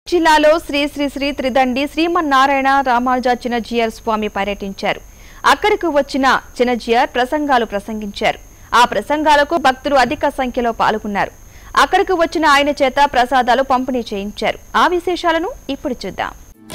జిల్లాలో శ్రీ శ్రీ శ్రీ త్రిదండి శ్రీమన్నారాయణ రామానుజాచిన జిఆర్ స్వామి పర్యటించారు అక్కడికి వచ్చిన చిన్నజిఆర్ ప్రసంగాలు ప్రసంగించారు ఆ ప్రసంగాలకు భక్తులు అధిక సంఖ్యలో పాల్గొన్నారు అక్కడికి వచ్చిన ఆయన చేత ప్రసాదాలు పంపిణీ చేయించారు ఆ విశేషాలను ఇప్పుడు చూద్దాం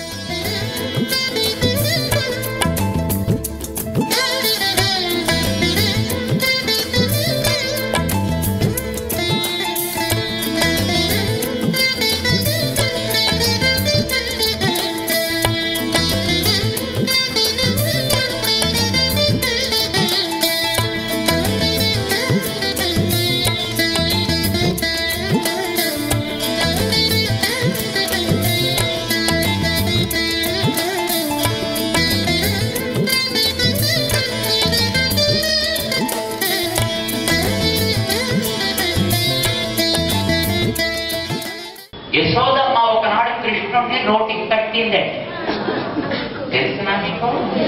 యశోదమ్మ ఒకనాడు కృష్ణుడిని నోటికి కట్టిందండి తెలుసునా మీకు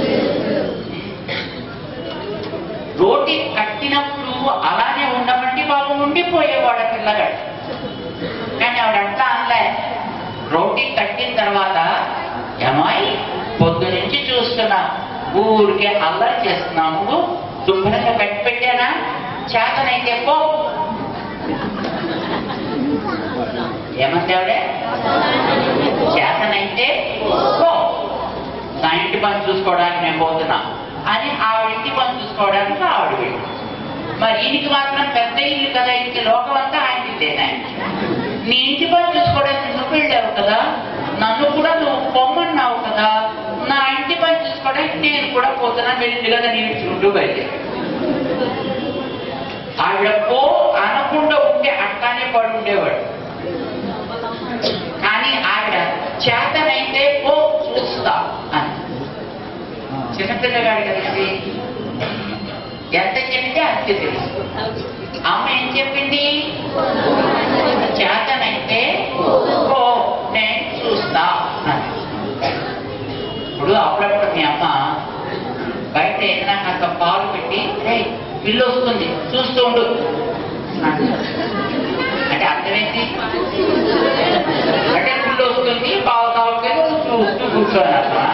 నోటికి కట్టినప్పుడు అలానే ఉండమంటే బాబు ఉండిపోయేవాడు ఆ పిల్లగాడు కానీ ఆవిడంతా అనలే రోటి కట్టిన తర్వాత ఏమాయి పొద్దు నుంచి చూస్తున్నా ఊరికే అల్లరి చేస్తున్నాము శుభ్రంగా కట్టి పెట్టానా చేతనైతే పో ఏమంటే ఆవిడే చేతనైతే పో నా ఇంటి పని చూసుకోవడానికి నేను పోతున్నా అని ఆవిడ ఇంటి పని చూసుకోవడానికి ఆవిడ వెళ్ళి మరి ఈయనకి మాత్రం పెద్ద ఇల్లు కదా ఇంటి లోకం అంతా ఆయన ఇల్లేనా నీ ఇంటి పని చూసుకోవడానికి నువ్వు వెళ్ళావు కదా నన్ను కూడా నువ్వు పొమ్మన్నావు కదా నా ఇంటి పని చూసుకోవడానికి నేను కూడా పోతున్నా వెళ్ళింది కదా నేను ఇచ్చుకుంటూ బయలుదేరి ఆవిడ పో అనకుండా ఉంటే అట్టానే పడి ఉండేవాడు కానీ ఆవిడ చేతనైతే ఓ చూస్తా అని చిన్నపిల్లగాడు కదండి ఎంత చెప్తే అంతే తెలుసు అమ్మ ఏం చెప్పింది చేతనైతే ఓ నేను చూస్తా అని ఇప్పుడు అప్పుడప్పుడు మీ అమ్మ బయట ఏదైనా కాస్త పాలు పెట్టి "రే, బిల్లు వస్తుంది చూస్తూ ఉండు అంటారు. అంటే అర్థమేంటి అంటే గుళ్ళు వస్తుంది పావు తాగుతుంది చూస్తూ కూర్చొని అట్లా.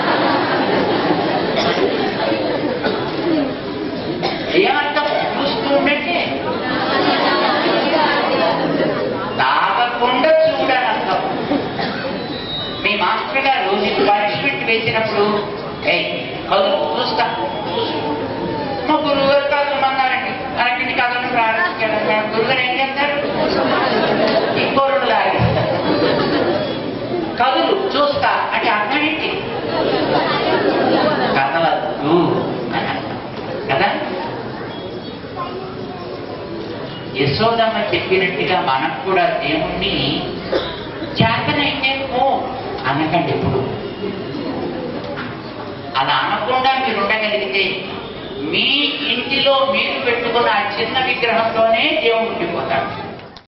ఏమర్థం చూస్తూ ఉండండి తాగకుండా చూడని అర్థం మీ మాస్టర్ గారు నీకు పనిష్మెంట్ వేసినప్పుడు ఏయ్ కదులు చూస్తా మా గురువు గారు కదలమన్నారండి అరటిని కథను ప్రారంభించాడు గురువు గారు ఏం చేస్తారు ఇంకో రెండు లాగేస్తారు కదులు చూస్తా అంటే అర్థం ఏంటి కదలద్దు అని అర్థం కదా యశోదమ్మ చెప్పినట్టుగా మనకు కూడా దేవుణ్ణి చేతనైతే పో అనకండి ఎప్పుడు అలా అనకుండా మీరు ఉండగలిగితే మీ ఇంటిలో మీరు పెట్టుకున్న ఆ చిన్న విగ్రహంలోనే దేవుడు ఉండిపోతాడు